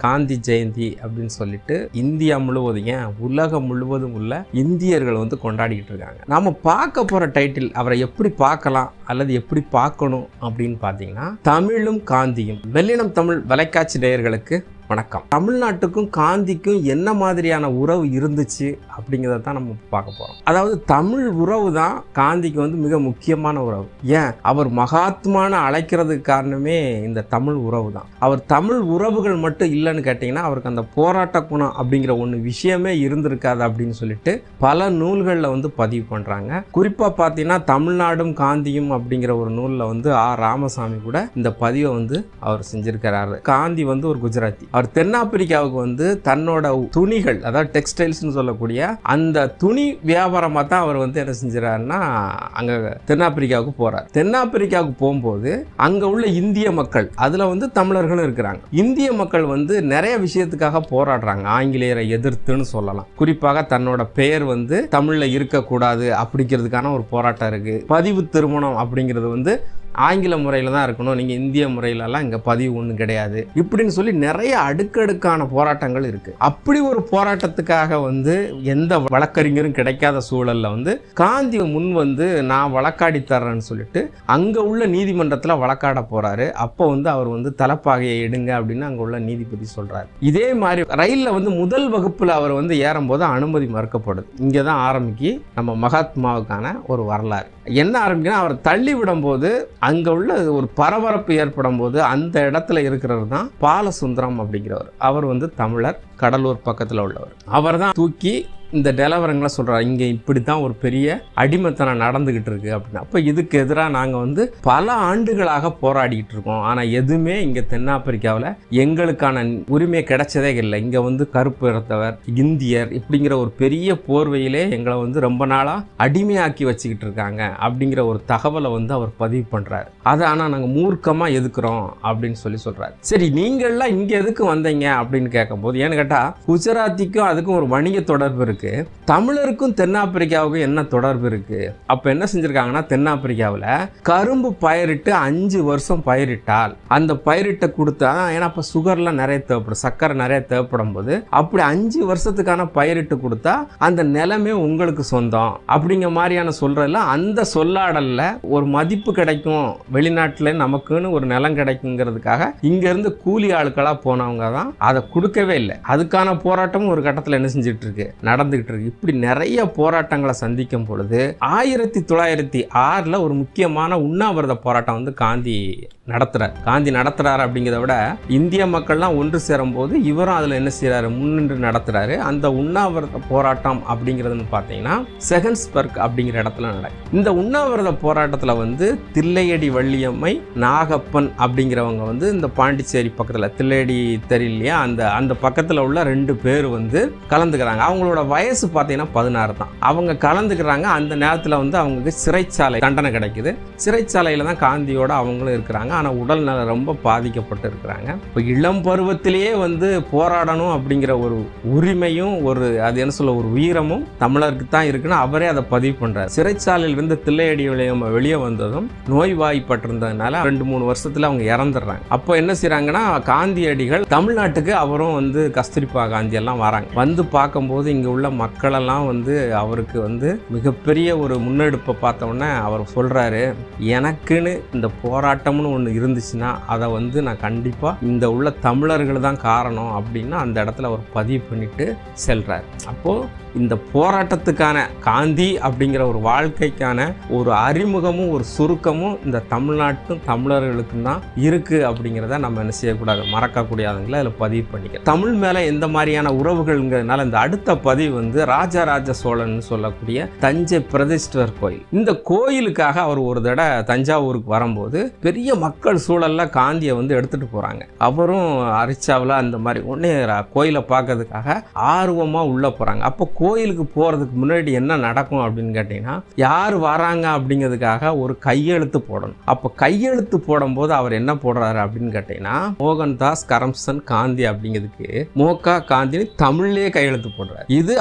காந்தி ஜெயந்தி அப்படின்னு சொல்லிட்டு இந்தியா முழுவதும் ஏன் உலகம் முழுவதும் உள்ள இந்தியர்கள் வந்து கொண்டாடிக்கிட்டு இருக்காங்க நாம பார்க்க போற டைட்டில் அவரை எப்படி பார்க்கலாம் அல்லது எப்படி பார்க்கணும் அப்படின்னு பார்த்தீங்கன்னா தமிழும் காந்தியும் வெள்ளினம் தமிழ் வலைக்காட்சி நேயர்களுக்கு வணக்கம் தமிழ்நாட்டுக்கும் காந்திக்கும் என்ன மாதிரியான உறவு இருந்துச்சு அப்படிங்கிறத தான் நம்ம பார்க்க போகிறோம் அதாவது தமிழ் உறவு தான் காந்திக்கு வந்து மிக முக்கியமான உறவு ஏன் அவர் மகாத்மான அழைக்கிறதுக்கு காரணமே இந்த தமிழ் உறவு தான் அவர் தமிழ் உறவுகள் மட்டும் இல்லைன்னு கேட்டிங்கன்னா அவருக்கு அந்த போராட்ட குணம் அப்படிங்கிற ஒன்று விஷயமே இருந்திருக்காது அப்படின்னு சொல்லிட்டு பல நூல்களில் வந்து பதிவு பண்ணுறாங்க குறிப்பாக பார்த்தீங்கன்னா தமிழ்நாடும் காந்தியும் அப்படிங்கிற ஒரு நூலில் வந்து ஆ ராமசாமி கூட இந்த பதிவை வந்து அவர் செஞ்சிருக்கிறாரு காந்தி வந்து ஒரு குஜராத்தி அவர் தென்னாப்பிரிக்காவுக்கு வந்து தன்னோட துணிகள் அதாவது டெக்ஸ்டைல்ஸ்னு சொல்லக்கூடிய அந்த துணி வியாபாரமாக தான் அவர் வந்து என்ன செஞ்சுறாருன்னா அங்கே தென்னாப்பிரிக்காவுக்கு போறார் தென்னாப்பிரிக்காவுக்கு போகும்போது அங்கே உள்ள இந்திய மக்கள் அதில் வந்து தமிழர்களும் இருக்கிறாங்க இந்திய மக்கள் வந்து நிறைய விஷயத்துக்காக போராடுறாங்க ஆங்கிலேயரை எதிர்த்துன்னு சொல்லலாம் குறிப்பாக தன்னோட பெயர் வந்து தமிழில் இருக்கக்கூடாது அப்படிங்கிறதுக்கான ஒரு போராட்டம் இருக்கு பதிவு திருமணம் அப்படிங்கிறது வந்து ஆங்கில முறையில் தான் இருக்கணும் நீங்கள் இந்திய முறையிலலாம் இங்கே பதிவு ஒன்றும் கிடையாது இப்படின்னு சொல்லி நிறைய அடுக்கடுக்கான போராட்டங்கள் இருக்குது அப்படி ஒரு போராட்டத்துக்காக வந்து எந்த வழக்கறிஞரும் கிடைக்காத சூழலில் வந்து காந்தி முன் வந்து நான் வழக்காடி தர்றேன்னு சொல்லிட்டு அங்கே உள்ள நீதிமன்றத்தில் வழக்காட போகிறாரு அப்போ வந்து அவர் வந்து தலைப்பாகையை எடுங்க அப்படின்னு அங்கே உள்ள நீதிபதி சொல்கிறாரு இதே மாதிரி ரயிலில் வந்து முதல் வகுப்பில் அவர் வந்து ஏறும்போது அனுமதி மறுக்கப்படுது இங்கே தான் ஆரம்பிக்கி நம்ம மகாத்மாவுக்கான ஒரு வரலாறு என்ன ஆரம்பிக்குன்னா அவர் தள்ளி விடும்போது அங்கே உள்ள ஒரு பரபரப்பு ஏற்படும் போது அந்த இடத்துல இருக்கிறவர் தான் பாலசுந்தரம் அப்படிங்கிறவர் அவர் வந்து தமிழர் கடலூர் பக்கத்தில் உள்ளவர் அவர் தான் தூக்கி இந்த நிலவரங்களை சொல்கிறார் இங்கே இப்படி தான் ஒரு பெரிய அடிமைத்தனம் நடந்துக்கிட்டு இருக்கு அப்படின்னு அப்போ இதுக்கு எதிராக நாங்கள் வந்து பல ஆண்டுகளாக போராடிக்கிட்டு இருக்கோம் ஆனால் எதுவுமே இங்கே தென்னாப்பிரிக்காவில் எங்களுக்கான உரிமை கிடைச்சதே இல்லை இங்கே வந்து கருப்பு இறத்தவர் இந்தியர் இப்படிங்கிற ஒரு பெரிய போர்வையிலே எங்களை வந்து ரொம்ப நாளாக அடிமையாக்கி வச்சுக்கிட்டு இருக்காங்க அப்படிங்கிற ஒரு தகவலை வந்து அவர் பதிவு பண்ணுறாரு அதை ஆனால் நாங்கள் மூர்க்கமாக எதுக்குறோம் அப்படின்னு சொல்லி சொல்கிறாரு சரி நீங்கள்லாம் இங்கே எதுக்கு வந்தீங்க அப்படின்னு கேட்கும்போது ஏன்னு கேட்டால் குஜராத்திக்கும் அதுக்கும் ஒரு வணிக தொடர்பு இருக்கு தமிழருக்கும் தென்னாப்பிரிக்காவுக்கும் என்ன தொடர்பு இருக்கு அப்போ என்ன செஞ்சிருக்காங்கன்னா தென்னாப்பிரிக்காவில் கரும்பு பயிரிட்டு அஞ்சு வருஷம் பயிரிட்டால் அந்த பயிரிட்ட கொடுத்தா ஏன்னா அப்போ சுகர்லாம் நிறைய தேவைப்படும் சர்க்கரை நிறைய தேவைப்படும் போது அப்படி அஞ்சு வருஷத்துக்கான பயிரிட்டு கொடுத்தா அந்த நிலமே உங்களுக்கு சொந்தம் அப்படிங்கிற மாதிரியான சொல்றதுல அந்த சொல்லாடல்ல ஒரு மதிப்பு கிடைக்கும் வெளிநாட்டுல நமக்குன்னு ஒரு நிலம் கிடைக்குங்கிறதுக்காக இங்க இருந்து கூலி ஆட்களா போனவங்க தான் அதை கொடுக்கவே இல்லை அதுக்கான போராட்டமும் ஒரு கட்டத்தில் என்ன செஞ்சுட்டு இருக்கு நடந்துகிட்டு இருக்கு இப்படி நிறைய போராட்டங்களை சந்திக்கும் பொழுது ஆயிரத்தி தொள்ளாயிரத்தி ஆறில் ஒரு முக்கியமான உண்ணாவிரத போராட்டம் வந்து காந்தி நடத்துறார் காந்தி நடத்துறாரு அப்படிங்கிறத விட இந்திய மக்கள்லாம் ஒன்று சேரும் போது இவரும் அதில் என்ன செய்யறாரு முன்னின்று நடத்துறாரு அந்த உண்ணாவிரத போராட்டம் அப்படிங்கிறதுன்னு பார்த்தீங்கன்னா செகன்ஸ்பர்க் அப்படிங்கிற இடத்துல நடக்கும் இந்த உண்ணாவிரத போராட்டத்தில் வந்து தில்லையடி வள்ளியம்மை நாகப்பன் அப்படிங்கிறவங்க வந்து இந்த பாண்டிச்சேரி பக்கத்தில் தில்லையடி தெரியலையா அந்த அந்த பக்கத்தில் உள்ள ரெண்டு பேர் வந்து கலந்துக்கிறாங்க அவங்களோட வயசு பார்த்தீங்கன்னா பதினாறு தான் அவங்க கலந்துக்கிறாங்க அந்த நேரத்தில் வந்து அவங்களுக்கு சிறைச்சாலை தண்டனை கிடைக்குது சிறைச்சாலையில் தான் காந்தியோட அவங்களும் இருக்கிறாங்க ஆனால் உடல்நலம் ரொம்ப பாதிக்கப்பட்டு இருக்கிறாங்க இப்போ இளம் பருவத்திலேயே வந்து போராடணும் அப்படிங்கிற ஒரு உரிமையும் ஒரு அது என்ன சொல்ல ஒரு வீரமும் தமிழருக்கு தான் இருக்குன்னு அவரே அதை பதிவு பண்ணுறாரு சிறைச்சாலையிலிருந்து தில்லையடி விளையம் வெளியே வந்ததும் நோய்வாய்ப்பட்டிருந்ததுனால ரெண்டு மூணு வருஷத்தில் அவங்க இறந்துடுறாங்க அப்போ என்ன செய்கிறாங்கன்னா காந்தியடிகள் தமிழ்நாட்டுக்கு அவரும் வந்து கஸ்தூரிபா காந்தி எல்லாம் வராங்க வந்து பார்க்கும்போது இங்கே உள்ள மக்களெல்லாம் வந்து அவருக்கு வந்து மிகப்பெரிய ஒரு முன்னெடுப்பை பார்த்த உடனே அவர் சொல்கிறாரு எனக்குன்னு இந்த போராட்டம்னு ஒன்று இருந்துச்சுன்னா அதை வந்து நான் கண்டிப்பாக இந்த உள்ள தமிழர்கள் தான் காரணம் அப்படின்னு அந்த இடத்துல அவர் பதிவு பண்ணிட்டு செல்றார் அப்போது இந்த போராட்டத்துக்கான காந்தி அப்படிங்கிற ஒரு வாழ்க்கைக்கான ஒரு அறிமுகமும் ஒரு சுருக்கமும் இந்த தமிழ்நாட்டும் தமிழர்களுக்கும் தான் இருக்கு அப்படிங்கிறத நம்ம என்ன செய்யக்கூடாது மறக்கக்கூடியதுங்களை அதில் பதிவு பண்ணிக்க தமிழ் மேலே எந்த மாதிரியான உறவுகள்ங்கிறதுனால இந்த அடுத்த பதிவு வந்து ராஜராஜ சோழன் சொல்லக்கூடிய தஞ்சை பிரதிஷ்டர் கோயில் இந்த கோயிலுக்காக அவர் ஒரு தடவை தஞ்சாவூருக்கு வரும்போது பெரிய மக்கள் சூழல்ல காந்தியை வந்து எடுத்துட்டு போறாங்க அவரும் அரிச்சாவில் அந்த மாதிரி உடனே கோயிலை பார்க்கறதுக்காக ஆர்வமாக உள்ள போறாங்க அப்போ கோயிலுக்கு போகிறதுக்கு முன்னாடி என்ன நடக்கும் அப்படின்னு கேட்டிங்கன்னா யார் வராங்க அப்படிங்கிறதுக்காக ஒரு கையெழுத்து போடணும் அப்போ கையெழுத்து போடும்போது அவர் என்ன போடுறாரு அப்படின்னு கேட்டிங்கன்னா மோகன்தாஸ் கரம்சன் காந்தி அப்படிங்கிறதுக்கு மோகா காந்தின்னு தமிழ்லேயே கையெழுத்து போடுறாரு இது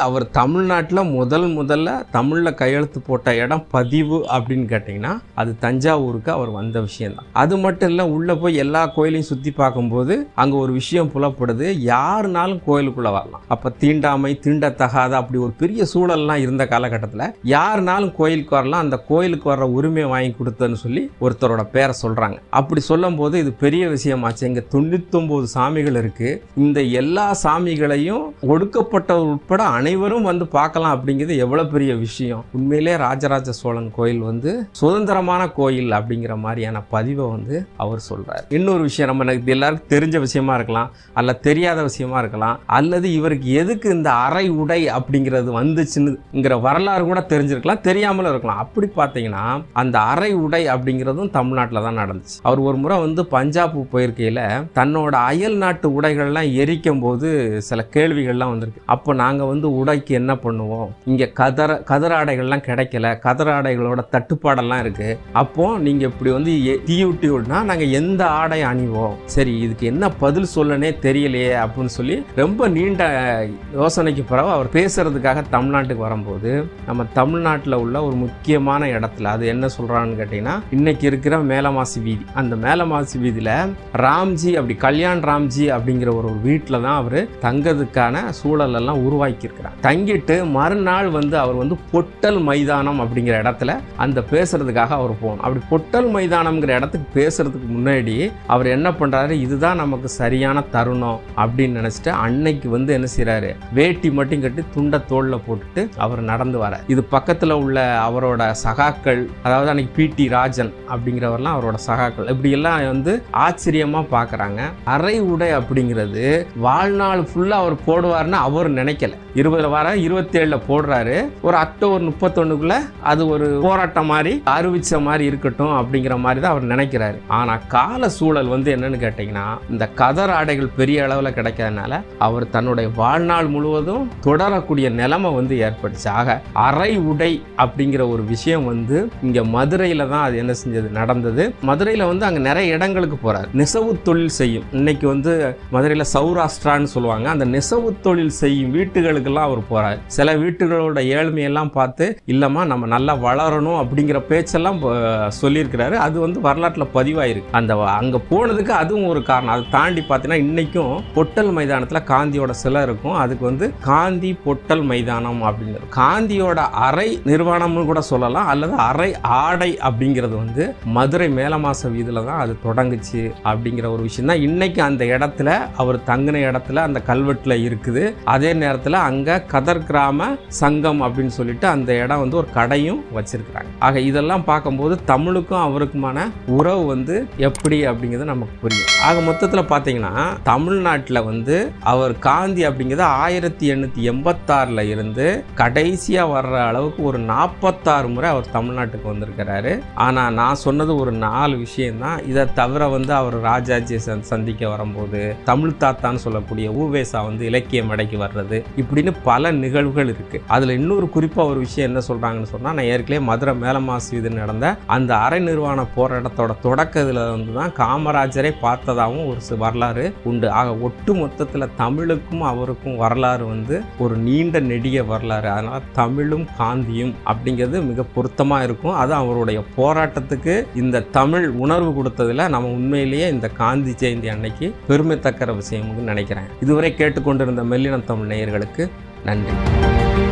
அவர் தமிழ்நாட்டில் முதல் முதல்ல தமிழில் கையெழுத்து போட்ட இடம் பதிவு அப்படின்னு கேட்டிங்கன்னா அது தஞ்சாவூருக்கு அவர் வந்த விஷயம்தான் அது மட்டும் இல்லை உள்ளே போய் எல்லா கோயிலையும் சுற்றி பார்க்கும்போது அங்கே ஒரு விஷயம் புலப்படுது யாருனாலும் கோயிலுக்குள்ளே வரலாம் அப்போ தீண்டாமை தீண்டத்தகாத அப்படி ஒரு பெரிய சூழல்லாம் இருந்த காலகட்டத்தில் யாருனாலும் கோயிலுக்கு வரலாம் அந்த கோயிலுக்கு வர்ற உரிமையை வாங்கி கொடுத்தன்னு சொல்லி ஒருத்தரோட பேரை சொல்கிறாங்க அப்படி சொல்லும்போது இது பெரிய விஷயமாச்சு இங்கே தொண்ணூத்தொம்பது சாமிகள் இருக்கு இந்த எல்லா சாமிகளையும் ஒடுக்கப்பட்டவர் உட்பட அனைவரும் வந்து பார்க்கலாம் அப்படிங்கிறது எவ்வளோ பெரிய விஷயம் உண்மையிலே ராஜராஜ சோழன் கோயில் வந்து சுதந்திரமான கோயில் அப்படிங்கிற மாதிரியான பதிவை வந்து அவர் சொல்றார் இன்னொரு விஷயம் நம்ம எனக்கு எல்லாருக்கும் தெரிஞ்ச விஷயமா இருக்கலாம் அல்ல தெரியாத விஷயமா இருக்கலாம் அல்லது இவருக்கு எதுக்கு இந்த அரை உடை அப்படிங்கிறது வந்துச்சுன்னுங்கிற வரலாறு கூட தெரிஞ்சிருக்கலாம் தெரியாமலும் இருக்கலாம் அப்படி பார்த்தீங்கன்னா அந்த அரை உடை அப்படிங்கிறதும் தமிழ்நாட்டில் தான் நடந்துச்சு அவர் ஒரு முறை வந்து பஞ்சாப் போயிருக்கையில் தன்னோட அயல் நாட்டு உடைகள்லாம் எரிக்கும் போது சில கேள்விகள்லாம் வந்திருக்கு அப்போ நாங்கள் வந்து உடைக்கு என்ன பண்ணுவோம் இங்கே கதர கதர ஆடைகள்லாம் கிடைக்கல கதர ஆடைகளோட தட்டுப்பாடெல்லாம் இருக்கு அப்போ நீங்கள் இப்படி வந்து எ- தீயூட்டி விடனா நாங்கள் எந்த ஆடை அணிவோம் சரி இதுக்கு என்ன பதில் சொல்லனே தெரியலையே அப்படின்னு சொல்லி ரொம்ப நீண்ட யோசனைக்கு பிறகு அவர் பேசுறதுக்காக தமிழ்நாட்டுக்கு வரும்போது நம்ம தமிழ்நாட்டில் உள்ள ஒரு முக்கியமான இடத்துல அது என்ன சொல்றான்னு கேட்டிங்கன்னா இன்னைக்கு இருக்கிற மேலமாசி வீதி அந்த மேலமாசி வீதியில் ராம்ஜி அப்படி கல்யாண் ராம்ஜி அப்படிங்கிற ஒரு வீட்டில் தான் அவர் தங்கிறதுக்கான சூழல் எல்லாம் உருவாக்கி இருக்கிறார் தங்கிட்டு மறுநாள் வந்து அவர் வந்து பொட்டல் மைதானம் அப்படிங்கிற இடத்துல அந்த பேசுறதுக்காக அவர் போகணும் அப்படி பொட்டல் மைதானம்ங்கிற இடத்துக்கு பேசுறதுக்கு முன்னாடி அவர் என்ன பண்றாரு இதுதான் நமக்கு சரியான தருணம் அப்படின்னு நினைச்சிட்டு அன்னைக்கு வந்து என்ன செய்றாரு வேட்டி மட்டும் கட்டி துண்டை தோல்ல போட்டுட்டு அவர் நடந்து வர இது பக்கத்துல உள்ள அவரோட சகாக்கள் அதாவது அன்னைக்கு பிடி ராஜன் அப்படிங்கிறவர்லாம் அவரோட சகாக்கள் இப்படி எல்லாம் வந்து ஆச்சரியமா பார்க்கறாங்க அரை உடை அப்படிங்கிறது வாழ்நாள் ஃபுல்லா அவர் போடுவார்னு அவர் நினைக்கல இருபதுல வர இருபத்தி ஏழுல போடுறாரு ஒரு அக்டோபர் முப்பத்தொன்னுக்குள்ள அது ஒரு போராட்டம் மாதிரி அறிவிச்ச மாதிரி இருக்கட்டும் அப்படிங்கிற மாதிரி தான் அவர் நினைக்கிறாரு ஆனா கால சூழல் வந்து என்னன்னு கேட்டீங்கன்னா இந்த கதர் ஆடைகள் பெரிய அளவுல கிடைக்காதனால அவர் தன்னுடைய வாழ்நாள் முழுவதும் தொடரக்கூடிய நிலைமை வந்து ஏற்பட்டுச்சு ஆக அரை உடை அப்படிங்கிற ஒரு விஷயம் வந்து இங்க மதுரையில தான் அது என்ன செஞ்சது நடந்தது மதுரையில வந்து அங்க நிறைய இடங்களுக்கு போறாரு நெசவு தொழில் செய்யும் இன்னைக்கு வந்து மதுரையில சௌராஷ்டிரான்னு சொல்லுவாங்க அந்த நெசவு தொழில் செய்யும் வீட்டுகளுக்கெல்லாம் அவர் போறாரு சில வீட்டுகளோட ஏழ்மையெல்லாம் பார்த்து இல்லம்மா நம்ம நல்லா வளரணும் அப்படிங்கிற பேச்செல்லாம் ப- சொல்லியிருக்கிறாரு அது வந்து வரலாற்றில் பதிவாயிருக்கு அந்த வ- அங்க போனதுக்கு அதுவும் ஒரு காரணம் அதை தாண்டி பார்த்தீங்கன்னா இன்னைக்கும் பொட்டல் மைதானத்துல காந்தியோட சிலை இருக்கும் அதுக்கு வந்து காந்தி பொட்டல் மைதானம் அப்படிங்கிறது காந்தியோட அரை நிர்வாணம்னு கூட சொல்லலாம் அல்லது அரை ஆடை அப்படிங்கிறது வந்து மதுரை மேலமாச வீதியில தான் அது தொடங்குச்சு அப்படிங்கிற ஒரு விஷயம் தான் இன்னைக்கு அந்த இடத்துல அவர் தங்கின இடத்துல அந்த கல்வெட்டுல இருக்குது அதே நேரத்தில் அங்க கதர் கிராம சங்கம் அப்படின்னு சொல்லிட்டு அந்த இடம் வந்து ஒரு கடையும் வச்சிருக்கிறாங்க ஆக இதெல்லாம் பார்க்கும்போது தமிழுக்கும் அவருக்குமான உறவு வந்து எப்படி அப்படிங்கிறது நமக்கு புரியும் ஆக மொத்தத்தில் பார்த்தீங்கன்னா தமிழ்நாட்டில் வந்து அவர் காந்தி அப்படிங்கிறது ஆயிரத்தி எண்ணூற்றி எண்பத்தாறில் இருந்து கடைசியாக வர்ற அளவுக்கு ஒரு நாற்பத்தாறு முறை அவர் தமிழ்நாட்டுக்கு வந்திருக்கிறாரு ஆனால் நான் சொன்னது ஒரு நாலு விஷயம்தான் இதை தவிர வந்து அவர் ராஜாஜியை சந்- சந்திக்க வரும்போது தமிழ் தாத்தான்னு சொல்லக்கூடிய ஊவேசா வந்து இலக்கிய மேடைக்கு வர்றது இப்படின்னு பல நிகழ்வுகள் இருக்கு அதில் இன்னொரு குறிப்பாக ஒரு விஷயம் என்ன சொல்றாங்கன்னு சொன்னால் நான் ஏற்கனவே மதுரை மேலமாசு இது நடந்த அந்த அரை நிர்வாண போராட்டத்தோட தொடக்கத்தில் வந்து தான் காமராஜரை பார்த்ததாகவும் ஒரு சி- வரலாறு உண்டு ஆக ஒட்டு மொத்தத்தில் தமிழுக்கும் அவருக்கும் வரலாறு வந்து ஒரு நீண்ட நெடிய வரலாறு அதனால தமிழும் காந்தியும் அப்படிங்கிறது மிக பொருத்தமாக இருக்கும் அது அவருடைய போராட்டத்துக்கு இந்த தமிழ் உணர்வு கொடுத்ததுல நம்ம உண்மையிலேயே இந்த காந்தி ஜெயந்தி அன்னைக்கு பெருமை தக்கிற விஷயம்னு நினைக்கிறேன் இதுவரை கேட்டுக்கொண்டிருந்த மெல்லினம் தமிழ் நேயர்களுக்கு நன்றி